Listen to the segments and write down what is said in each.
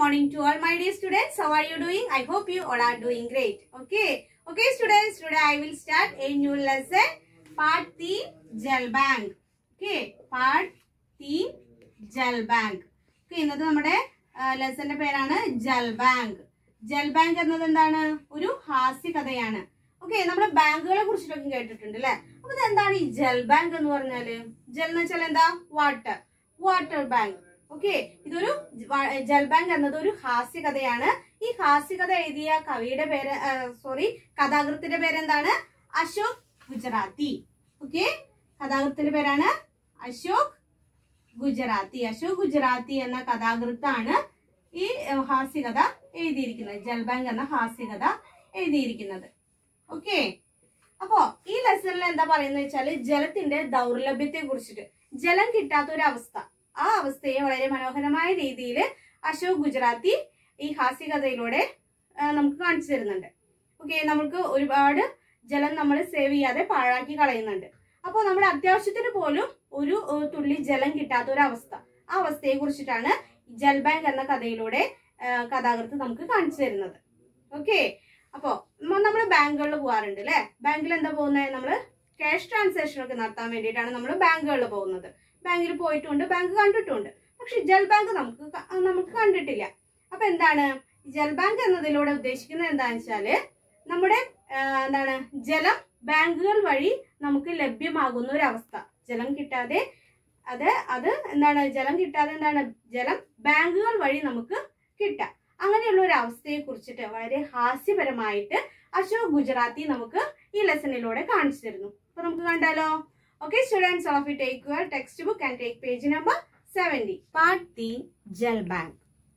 morning to all my dear students. How are you doing? I hope you all are doing great. Okay. Okay, students. Today I will start a new lesson. Part 3 Gel Bank. Okay. Part 3 Gel Bank. Okay. ഇന്നത്തെ നമ്മുടെ ലെസന്റെ പേരാണ് Jal bank Jal bank എന്നത് എന്താണ് ഒരു ഹാസ്യ കഥയാണ് okay നമ്മുടെ ബാങ്കുകളെ കുറിച്ചിട്ടൊക്കെ കേട്ടിട്ടുണ്ട് അല്ലെ അപ്പൊ ഇത് എന്താണ് ഈ ജൽ ബാങ്ക് എന്ന് പറഞ്ഞാല് ജൽ എന്ന് വെച്ചാൽ എന്താ വാട്ടർ വാട്ടർ ബാങ്ക് ഓക്കെ ഇതൊരു വ- ജൽ ബാങ്ക് എന്നത് ഒരു ഹാസ്യ കഥയാണ് ഈ ഹാസ്യ കഥ എഴുതിയ കവിയുടെ പേര് സോറി കഥാകൃത്തിന്റെ പേരെന്താണ് അശോക് ഗുജറാത്തി ഓക്കെ കഥാകൃത്തിന്റെ പേരാണ് അശോക് ഗുജറാത്തി അശോക് ഗുജറാത്തി എന്ന കഥാകൃത്താണ് ഈ ഏഹ്, ഹാസ്യകഥ എഴുതിയിരിക്കുന്നത് ജൽ ബാങ്ക് എന്ന ഹാസ്യകഥ എഴുതിയിരിക്കുന്നത് ഓക്കെ അപ്പോ ഈ ലെസണിൽ എന്താ പറയുന്നത് വെച്ചാല് ജലത്തിന്റെ ദൗർലഭ്യത്തെ കുറിച്ചിട്ട് ജലം കിട്ടാത്ത ഒരു അവസ്ഥ ആ അവസ്ഥയെ വളരെ മനോഹരമായ രീതിയിൽ അശോക് ഗുജറാത്തി ഈ ഹാസ്യകഥയിലൂടെ ആ, നമുക്ക് കാണിച്ചു തരുന്നുണ്ട് ഓക്കെ നമുക്ക് ഒരുപാട് ജലം നമ്മൾ സേവ് ചെയ്യാതെ പാഴാക്കി കളയുന്നുണ്ട് അപ്പോൾ നമ്മുടെ അത്യാവശ്യത്തിന് പോലും ഒരു ഏഹ്, തുള്ളി ജലം കിട്ടാത്ത ഒരു അവസ്ഥ ആ അവസ്ഥയെ കുറിച്ചിട്ടാണ് ജൽ ബാങ്ക് എന്ന കഥയിലൂടെ ആ, കഥാകൃത്ത് നമുക്ക് കാണിച്ചു തരുന്നത് ഓക്കെ അപ്പോ നമ്മൾ ബാങ്കുകളിൽ പോകാറുണ്ട് അല്ലെ ബാങ്കിൽ എന്താ പോകുന്നത് നമ്മൾ ക്യാഷ് ട്രാൻസാക്ഷൻ ഒക്കെ നടത്താൻ വേണ്ടിയിട്ടാണ് നമ്മൾ ബാങ്കുകളിൽ പോകുന്നത് ബാങ്കിൽ പോയിട്ടുണ്ട് ബാങ്ക് കണ്ടിട്ടുണ്ട് പക്ഷെ ജൽ ബാങ്ക് നമുക്ക് ക- നമുക്ക് കണ്ടിട്ടില്ല അപ്പൊ എന്താണ് ജൽ ബാങ്ക് എന്നതിലൂടെ ഉദ്ദേശിക്കുന്നത് എന്താണെന്ന് വെച്ചാല് നമ്മുടെ ആ, എന്താണ് ജലം ബാങ്കുകൾ വഴി നമുക്ക് ലഭ്യമാകുന്ന ഒരു അവസ്ഥ ജലം കിട്ടാതെ അത് അത് എന്താണ് ജലം കിട്ടാതെ എന്താണ് ജലം ബാങ്കുകൾ വഴി നമുക്ക് കിട്ടാം അങ്ങനെയുള്ള ഒരു അവസ്ഥയെ കുറിച്ചിട്ട് വളരെ ഹാസ്യപരമായിട്ട് അശോക് ഗുജറാത്തി നമുക്ക് ഈ ലെസണിലൂടെ കാണിച്ചു തരുന്നു അപ്പൊ നമുക്ക് കണ്ടാലോ okay students of you take your text book and take page number seventy part तीन जल बैंक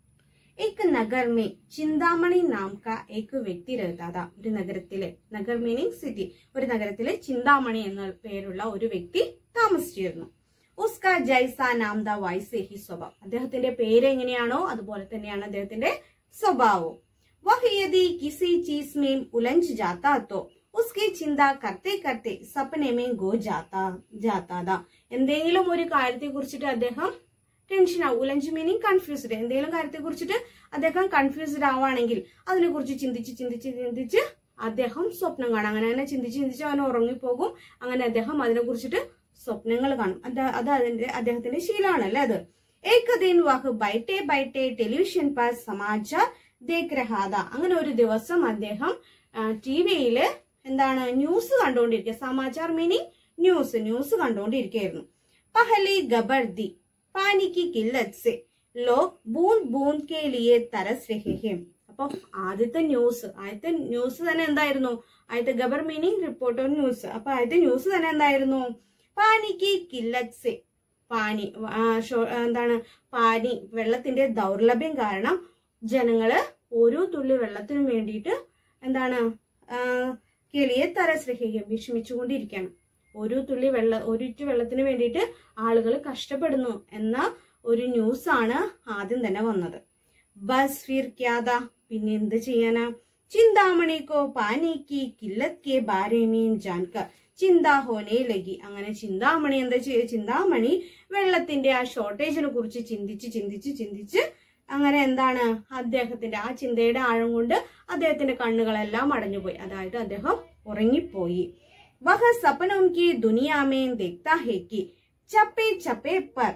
एक नगर में ചിന്താമണി നാം കാ एक വ്യക്തി रहता था ഒരു നഗരത്തിലെ നഗർ മീനിങ് സിറ്റി ഒരു നഗരത്തിലെ ചിന്താമണി എന്ന പേരുള്ള ഒരു വ്യക്തി താമസിച്ചിരുന്നു ഉസ്ക ജൈസ നാം ദ വൈസെ ഹി സ്വഭാവം അദ്ദേഹത്തിന്റെ പേര് എങ്ങനെയാണോ അതുപോലെ തന്നെയാണ് അദ്ദേഹത്തിന്റെ സ്വഭാവവും വഹ് യദി കിസി ചീസ് മേം ഉലഞ്ച് ജാത്താ തോ ഉസ്കി ചിന്ത കർത്തെ കർത്തെ സപ്പനെ മേം ഗോ ജാത്താ ജാത്താ എന്തെങ്കിലും ഒരു കാര്യത്തെ കുറിച്ചിട്ട് അദ്ദേഹം ടെൻഷൻ ആവും ഉലഞ്ച് മീനിങ് കൺഫ്യൂസ്ഡ് എന്തെങ്കിലും കാര്യത്തെ കുറിച്ചിട്ട് അദ്ദേഹം കൺഫ്യൂസ്ഡ് ആവുകയാണെങ്കിൽ അതിനെ കുറിച്ച് ചിന്തിച്ച് ചിന്തിച്ച് ചിന്തിച്ച് അദ്ദേഹം സ്വപ്നം കാണും അങ്ങനെ തന്നെ ചിന്തിച്ച് ചിന്തിച്ച് അവൻ ഉറങ്ങിപ്പോകും അങ്ങനെ അദ്ദേഹം അതിനെ കുറിച്ചിട്ട് സ്വപ്നങ്ങൾ കാണും അത് അത് അതിന്റെ അദ്ദേഹത്തിന്റെ ശീലമാണല്ലേ അത് ഏക ദിൻ വാഹ് ബൈറ്റെ ബൈറ്റെ ടെലിവിഷൻ പാർ സമാചാർ ദേഖ് രഹാദ അങ്ങനെ ഒരു ദിവസം അദ്ദേഹം ടി വിയില് എന്താണ് ന്യൂസ് കണ്ടുകൊണ്ടിരിക്കുക സമാചാർ മീനിങ് ന്യൂസ് ന്യൂസ് കണ്ടുകൊണ്ടിരിക്കുകയായിരുന്നു പഹലി ഗബർദി പാനി की किल्लत से लोग बूंद बूंद के लिए तरस रहे हैं അപ്പൊ ആദ്യത്തെ ന്യൂസ് ആദ്യത്തെ ന്യൂസ് തന്നെ എന്തായിരുന്നു ആദ്യത്തെ ഗബർ മീനിങ് റിപ്പോർട്ടർ ന്യൂസ് അപ്പൊ ആദ്യത്തെ ന്യൂസ് തന്നെ എന്തായിരുന്നു പാനിക്ക് കില്ലറ്റ് സെ പാനി ആ, ഷോ- എന്താണ് പാനി വെള്ളത്തിന്റെ ദൗർലഭ്യം കാരണം ജനങ്ങള് ഓരോ തുള്ളി വെള്ളത്തിനും വേണ്ടിയിട്ട് എന്താണ് ആ, കിളിയെ തരസ്രഹിക്കുക വിഷമിച്ചുകൊണ്ടിരിക്കുകയാണ് ഒരു തുള്ളി വെള്ള ഒരു ഇറ്റു വെള്ളത്തിന് വേണ്ടിയിട്ട് ആളുകൾ കഷ്ടപ്പെടുന്നു എന്ന ഒരു ന്യൂസ് ആണ് ആദ്യം തന്നെ വന്നത് ബസ് ഫിർ ക്യാദ പിന്നെ എന്ത് ചെയ്യാനാ ചിന്താമണിക്കോ പാനിക്ക് കില്ലത് കെ ബാരേമീൻ ജാൻകർ ചിന്താ ഹോനെ ലഗി അങ്ങനെ ചിന്താമണി എന്താ ചെയ്യ ചിന്താമണി വെള്ളത്തിന്റെ ആ ഷോർട്ടേജിനെ കുറിച്ച് ചിന്തിച്ച് ചിന്തിച്ച് ചിന്തിച്ച് അങ്ങനെ എന്താണ് അദ്ദേഹത്തിന്റെ ആ ചിന്തയുടെ ആഴം കൊണ്ട് അദ്ദേഹത്തിന്റെ കണ്ണുകളെല്ലാം അടഞ്ഞുപോയി അതായത് അദ്ദേഹം ഉറങ്ങിപ്പോയി वह सपनों की दुनिया में देखता है कि ചപ്പേ ചപ്പേ പർ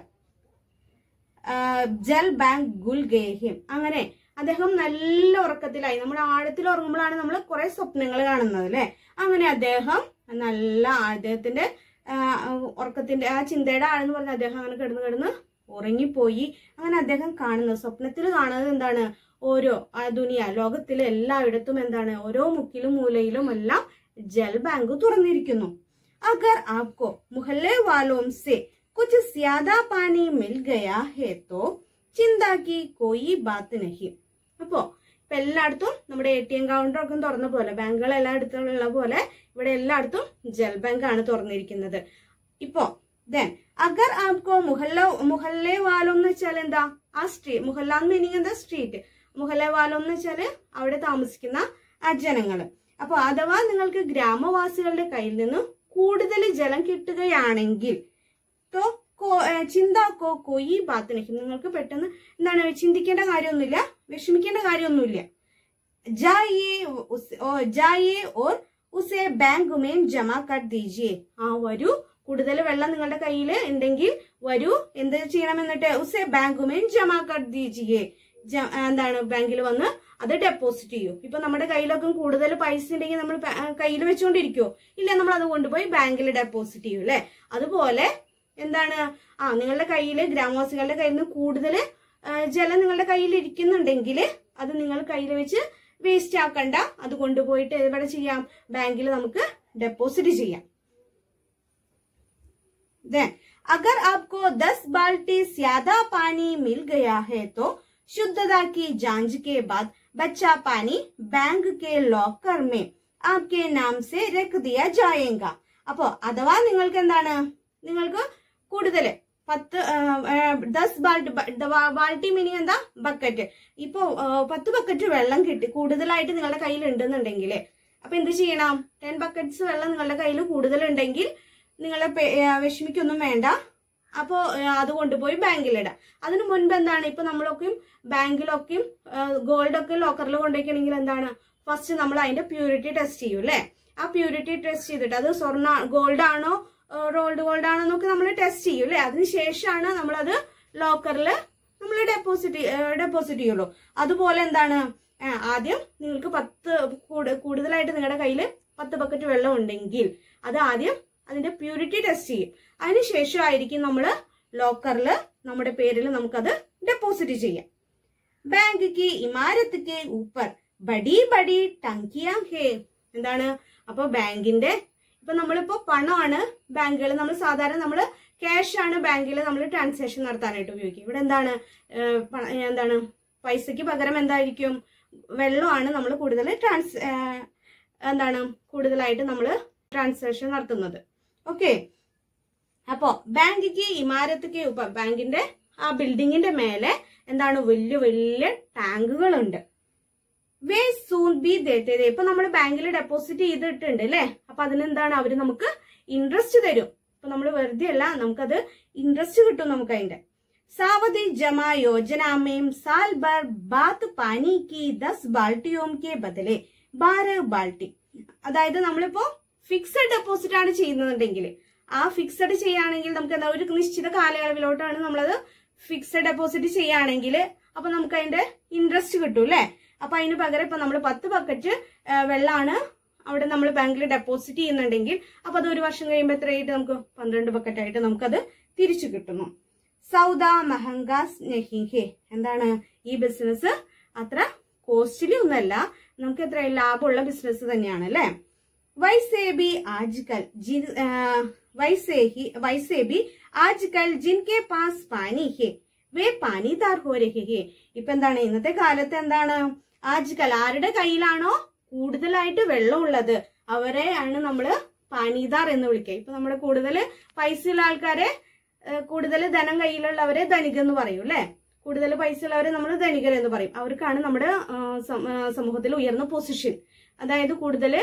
ആ, ജൽ ബാങ്ക് ഗുൽ ഗേഹിം അങ്ങനെ അദ്ദേഹം നല്ല ഉറക്കത്തിലായി നമ്മൾ ആഴത്തിൽ ഉറങ്ങുമ്പോഴാണ് നമ്മൾ കുറെ സ്വപ്നങ്ങൾ കാണുന്നത് അല്ലെ അങ്ങനെ അദ്ദേഹം നല്ല അദ്ദേഹത്തിന്റെ ആ, ഉറക്കത്തിന്റെ ആ ചിന്തയുടെ ആഴെന്ന് പറഞ്ഞ അദ്ദേഹം അങ്ങനെ കിടന്ന് കിടന്ന് ഉറങ്ങിപ്പോയി അങ്ങനെ അദ്ദേഹം കാണുന്നത് സ്വപ്നത്തിൽ കാണുന്നത് എന്താണ് ഓരോ ആ ദുനിയ ലോകത്തിലെ എല്ലായിടത്തും എന്താണ് ഓരോ മുക്കിലും മൂലയിലും എല്ലാം ജൽ ബാങ്ക് തുറന്നിരിക്കുന്നു अगर आपको मोहल्ले वालों से कुछ ज्यादा पानी मिल गया है तो ചിന്ത की कोई बात नहीं അപ്പോ ഇപ്പൊ എല്ലായിടത്തും നമ്മുടെ എ ടി എം കൗണ്ടർ ഒക്കെ തുറന്ന പോലെ ബാങ്കുകൾ എല്ലായിടത്തും ഉള്ള പോലെ ഇവിടെ എല്ലായിടത്തും ജൽ ബാങ്ക് ആണ് തുറന്നിരിക്കുന്നത് ഇപ്പോ ദെൻ അഗർ ആപ്കോ മുഹല്ല മുഹല്ലെ വാലം എന്ന് വെച്ചാൽ എന്താ ആ സ്ട്രീറ്റ് മുഹല്ല മീനിങ് എന്താ സ്ട്രീറ്റ് മുഹല്ലെ വാലം എന്ന് വെച്ചാല് അവിടെ താമസിക്കുന്ന ആ ജനങ്ങള് അപ്പൊ അഥവാ നിങ്ങൾക്ക് ഗ്രാമവാസികളുടെ കയ്യിൽ നിന്ന് കൂടുതൽ ജലം കിട്ടുകയാണെങ്കിൽ തോ കോ- ഏ, ചിന്താക്കോ കൊയി ബാത്ത് നഹി നിങ്ങൾക്ക് പെട്ടെന്ന് എന്താണ് ചിന്തിക്കേണ്ട കാര്യമൊന്നുമില്ല വിഷമിക്കേണ്ട കാര്യമൊന്നുമില്ല ജായേ ഉസ്- ഓ, ജായേ ഓർ ഉസേ ബാങ്ക് മേം ജമാ കർ ദീജിയെ ആ വരൂ കൂടുതൽ വെള്ളം നിങ്ങളുടെ കയ്യിൽ ഉണ്ടെങ്കിൽ വരൂ എന്ത് ചെയ്യണം എന്നിട്ട് ഉസേ ബാങ്ക് മേം ജമാ കർ ദീജിയെ ജ- എന്താണ് ബാങ്കിൽ വന്ന് അത് ഡെപ്പോസിറ്റ് ചെയ്യൂ ഇപ്പൊ നമ്മുടെ കയ്യിലൊക്കെ കൂടുതൽ പൈസ ഉണ്ടെങ്കിൽ നമ്മൾ കയ്യിൽ വെച്ചുകൊണ്ടിരിക്കുവോ ഇല്ല നമ്മൾ അത് കൊണ്ടുപോയി ബാങ്കിൽ ഡെപ്പോസിറ്റ് ചെയ്യും അല്ലെ അതുപോലെ എന്താണ് ആ നിങ്ങളുടെ കയ്യിൽ ഗ്രാമവാസികളുടെ കയ്യിൽ നിന്ന് കൂടുതൽ ജലം നിങ്ങളുടെ കയ്യിൽ ഇരിക്കുന്നുണ്ടെങ്കിൽ അത് നിങ്ങൾ കയ്യിൽ വെച്ച് വേസ്റ്റ് ആക്കണ്ട അത് കൊണ്ടുപോയിട്ട് എവിടെ ചെയ്യാം ബാങ്കിൽ നമുക്ക് ഡെപ്പോസിറ്റ് ചെയ്യാം देन अगर आपको 10 बाल्टी ज्यादा पानी मिल गया है तो शुद्धता की जांच के बाद बच्चा पानी बैंक के लॉकर में आपके नाम से रख दिया जाएगा അപ്പോ അഥവാ നിങ്ങൾക്ക് എന്താണ് നിങ്ങൾക്ക് കൂടുതൽ പത്ത് ദസ് ബാൾട്ടി ബാൾട്ടി മീനിങ് എന്താ ബക്കറ്റ് ഇപ്പോ ആ, പത്ത് ബക്കറ്റ് വെള്ളം കിട്ടി കൂടുതലായിട്ട് നിങ്ങളുടെ കയ്യിൽ ഉണ്ടെന്നുണ്ടെങ്കിൽ അപ്പൊ എന്ത് ചെയ്യണം ടെൻ ബക്കറ്റ്സ് വെള്ളം നിങ്ങളുടെ കയ്യിൽ കൂടുതലുണ്ടെങ്കിൽ നിങ്ങളെ പേ- ആ, വിഷമിക്കൊന്നും വേണ്ട അപ്പോൾ അത് കൊണ്ടുപോയി ബാങ്കിലിടാം അതിന് മുൻപ് എന്താണ് ഇപ്പൊ നമ്മളൊക്കെയും ബാങ്കിലൊക്കെയും ഗോൾഡ് ഒക്കെ ലോക്കറിൽ കൊണ്ടുപോയിക്കണമെങ്കിൽ എന്താണ് ഫസ്റ്റ് നമ്മൾ അതിന്റെ പ്യൂരിറ്റി ടെസ്റ്റ് ചെയ്യും അല്ലേ ആ പ്യൂരിറ്റി ടെസ്റ്റ് ചെയ്തിട്ട് അത് സ്വർണ്ണ ഗോൾഡ് ആണോ റോൾഡ് ഗോൾഡ് ആണോ എന്നൊക്കെ നമ്മൾ ടെസ്റ്റ് ചെയ്യും അല്ലേ അതിന് ശേഷമാണ് നമ്മളത് ലോക്കറിൽ നമ്മൾ ഡെപ്പോസിറ്റ് ഡെപ്പോസിറ്റ് ചെയ്യുള്ളൂ അതുപോലെ എന്താണ് ആ, ആദ്യം നിങ്ങൾക്ക് പത്ത് കൂട്- കൂടുതലായിട്ട് നിങ്ങളുടെ കയ്യിൽ പത്ത് ബക്കറ്റ് വെള്ളം ഉണ്ടെങ്കിൽ അത് ആദ്യം അതിന്റെ പ്യൂരിറ്റി ടെസ്റ്റ് ചെയ്യും അതിനുശേഷമായിരിക്കും നമ്മൾ ലോക്കറിൽ നമ്മുടെ പേരിൽ നമുക്കത് ഡെപ്പോസിറ്റ് ചെയ്യാം ബാങ്ക് കി ഇമാരത്ത് കെ ഊപ്പർ ബഡി ബഡി ടങ്കിയാ ഹേ എന്താണ് അപ്പൊ ബാങ്കിന്റെ ഇപ്പൊ നമ്മളിപ്പോ പണമാണ് ബാങ്കുകൾ നമ്മൾ സാധാരണ നമ്മൾ ക്യാഷ് ആണ് ബാങ്കിൽ നമ്മൾ ട്രാൻസാക്ഷൻ നടത്താനായിട്ട് ഉപയോഗിക്കുക ഇവിടെ എന്താണ് ഏഹ്, പണ- ഏഹ്, എന്താണ് പൈസയ്ക്ക് പകരം എന്തായിരിക്കും വെള്ളമാണ് നമ്മൾ കൂടുതൽ ട്രാൻസ് ഏഹ്, എന്താണ് കൂടുതലായിട്ട് നമ്മൾ ട്രാൻസാക്ഷൻ നടത്തുന്നത് ഓക്കെ അപ്പോ ബാങ്കിക്ക് ഇമാരത്തേക്ക് ഉപ ബാങ്കിന്റെ ആ ബിൽഡിങ്ങിന്റെ മേലെ എന്താണ് വലിയ വലിയ ടാങ്കുകളുണ്ട് വേ സൂൺ ബി ദേത്തേ ഇപ്പൊ നമ്മൾ ബാങ്കിൽ ഡെപ്പോസിറ്റ് ചെയ്തിട്ടുണ്ട് അല്ലേ അപ്പൊ അതിനെന്താണ് അവര് നമുക്ക് ഇൻട്രസ്റ്റ് തരും ഇപ്പൊ നമ്മൾ വെറുതെ അല്ല നമുക്കത് ഇൻട്രസ്റ്റ് കിട്ടും നമുക്ക് അതിന്റെ സാവധി ജമാ യോജനാമേം സാൽ ഭർ ബാത്ത് പാനി കി ദസ് ബാൾട്ടിയോം കെ ബദലെ ബാര ബാൾട്ടി അതായത് നമ്മളിപ്പോ ഫിക്സഡ് ഡെപ്പോസിറ്റ് ആണ് ചെയ്യുന്നുണ്ടെങ്കിൽ ആ ഫിക്സഡ് ചെയ്യുകയാണെങ്കിൽ നമുക്ക് എന്താ ഒരു നിശ്ചിത കാലയളവിലോട്ടാണ് നമ്മളത് ഫിക്സഡ് ഡെപ്പോസിറ്റ് ചെയ്യുകയാണെങ്കിൽ അപ്പൊ നമുക്ക് അതിന്റെ ഇൻട്രസ്റ്റ് കിട്ടും അല്ലെ അപ്പൊ അതിന് പകരം ഇപ്പൊ നമ്മൾ പത്ത് ബക്കറ്റ് വെള്ളമാണ് അവിടെ നമ്മൾ ബാങ്കിൽ ഡെപ്പോസിറ്റ് ചെയ്യുന്നുണ്ടെങ്കിൽ അപ്പൊ അത് ഒരു വർഷം കഴിയുമ്പോൾ എത്രയായിട്ട് നമുക്ക് പന്ത്രണ്ട് ബക്കറ്റ് ആയിട്ട് നമുക്കത് തിരിച്ചു കിട്ടുന്നു സൗദ മഹങ്കാസ് നെഹിഹെ എന്താണ് ഈ ബിസിനസ് അത്ര കോസ്റ്റ്ലി ഒന്നല്ല നമുക്ക് എത്ര ലാഭമുള്ള ബിസിനസ് തന്നെയാണ് അല്ലെ वैसे भी आजकल जिन अ, वैसे ही वैसे भी आजकल जिनके पास पानी है വേ പാനിദാർ ഹോ രഹേ ഇപ്പൊ എന്താണ് ഇന്നത്തെ കാലത്ത് എന്താണ് ആജ്കൽ ആരുടെ കയ്യിലാണോ കൂടുതലായിട്ട് വെള്ളം ഉള്ളത് അവരെ ആണ് നമ്മള് പാനീദാർ എന്ന് വിളിക്കുക ഇപ്പൊ നമ്മുടെ കൂടുതൽ പൈസയുള്ള ആൾക്കാരെ കൂടുതൽ ധനം കയ്യിലുള്ളവരെ ധനിക എന്ന് പറയും അല്ലെ കൂടുതൽ പൈസ ഉള്ളവരെ നമ്മൾ ധനികർ എന്ന് പറയും അവർക്കാണ് നമ്മുടെ ആ, സം- ആ, സമൂഹത്തിൽ ഉയർന്ന പൊസിഷൻ അതായത് കൂടുതൽ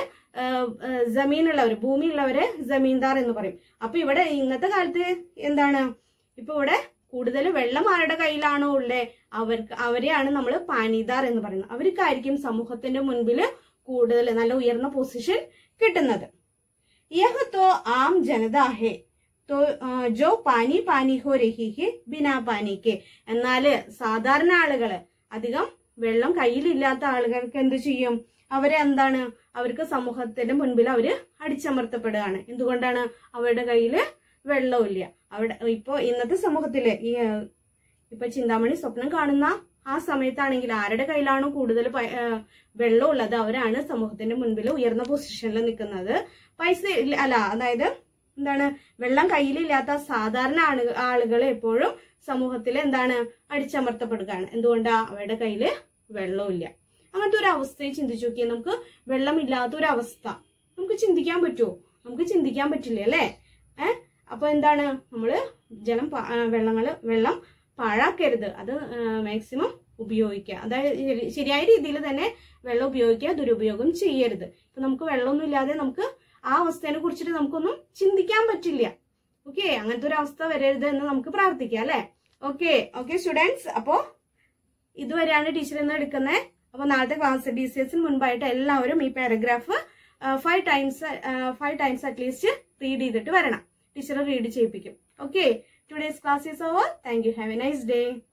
ജമീനുള്ളവർ ഭൂമിയുള്ളവരെ ജമീന്ദാർ എന്ന് പറയും അപ്പൊ ഇവിടെ ഇന്നത്തെ കാലത്ത് എന്താണ് ഇപ്പൊ ഇവിടെ കൂടുതൽ വെള്ളം ആരുടെ കയ്യിലാണോ ഉള്ളേ അവർക്ക് അവരെയാണ് നമ്മൾ പാനീദാർ എന്ന് പറയുന്നത് അവർക്കായിരിക്കും സമൂഹത്തിന്റെ മുൻപിൽ കൂടുതൽ നല്ല ഉയർന്ന പൊസിഷൻ കിട്ടുന്നത് യഹ് തോ ആം ജനതാ ഹേ തോ ആ, ജോ പാനി പാനി ഹോ രഹി ഹെ ബിനാ പാനിക്ക് എന്നാല് സാധാരണ ആളുകള് അധികം വെള്ളം കയ്യിലില്ലാത്ത ആളുകൾക്ക് എന്ത് ചെയ്യും അവരെ എന്താണ് അവർക്ക് സമൂഹത്തിന്റെ മുൻപിൽ അവര് അടിച്ചമർത്തപ്പെടുകയാണ് എന്തുകൊണ്ടാണ് അവരുടെ കയ്യില് വെള്ളമില്ല അവിടെ ഇപ്പൊ ഇന്നത്തെ സമൂഹത്തില് ഈ ആ, ഇപ്പൊ ചിന്താമണി സ്വപ്നം കാണുന്ന ആ സമയത്താണെങ്കിൽ ആരുടെ കയ്യിലാണോ കൂടുതൽ പൈ- ആ, വെള്ളം ഉള്ളത് അവരാണ് സമൂഹത്തിന്റെ മുൻപിൽ ഉയർന്ന പൊസിഷനിൽ നിൽക്കുന്നത് പൈസ ഇല്ല അല്ല അതായത് എന്താണ് വെള്ളം കയ്യിലില്ലാത്ത സാധാരണ ആളു ആളുകൾ എപ്പോഴും സമൂഹത്തിൽ എന്താണ് അടിച്ചമർത്തപ്പെടുകയാണ് എന്തുകൊണ്ടാ അവരുടെ കയ്യില് വെള്ളമില്ല അങ്ങനത്തെ ഒരു അവസ്ഥയെ ചിന്തിച്ചു നോക്കിയാൽ നമുക്ക് വെള്ളമില്ലാത്ത ഒരു അവസ്ഥ നമുക്ക് ചിന്തിക്കാൻ പറ്റുമോ നമുക്ക് ചിന്തിക്കാൻ പറ്റില്ല അല്ലേ ഏഹ് അപ്പൊ എന്താണ് നമ്മള് ജലം പ- ആ, വെള്ളങ്ങള് വെള്ളം പാഴാക്കരുത് അത് മാക്സിമം ഉപയോഗിക്കുക അതായത് ശരി- ശരിയായ രീതിയിൽ തന്നെ വെള്ളം ഉപയോഗിക്കുക ദുരുപയോഗം ചെയ്യരുത് ഇപ്പൊ നമുക്ക് വെള്ളമൊന്നും ഇല്ലാതെ നമുക്ക് ആ അവസ്ഥയെ കുറിച്ചിട്ട് നമുക്കൊന്നും ചിന്തിക്കാൻ പറ്റില്ല ഓക്കെ അങ്ങനത്തെ ഒരു അവസ്ഥ വരരുത് എന്ന് നമുക്ക് പ്രാർത്ഥിക്കാം അല്ലെ ഓക്കെ ഓക്കെ സ്റ്റുഡൻസ് അപ്പോ ഇതുവരെയാണ് ടീച്ചർ ഇന്ന് എടുക്കുന്നത് അപ്പൊ നാളത്തെ ക്ലാസ് ഡി സി എസിന് മുൻപായിട്ട് എല്ലാവരും ഈ paragraph five times five times അറ്റ്ലീസ്റ്റ് റീഡ് ചെയ്തിട്ട് വരണം ടീച്ചർ റീഡ് ചെയ്യിപ്പിക്കും okay today's class is over thank you have a nice day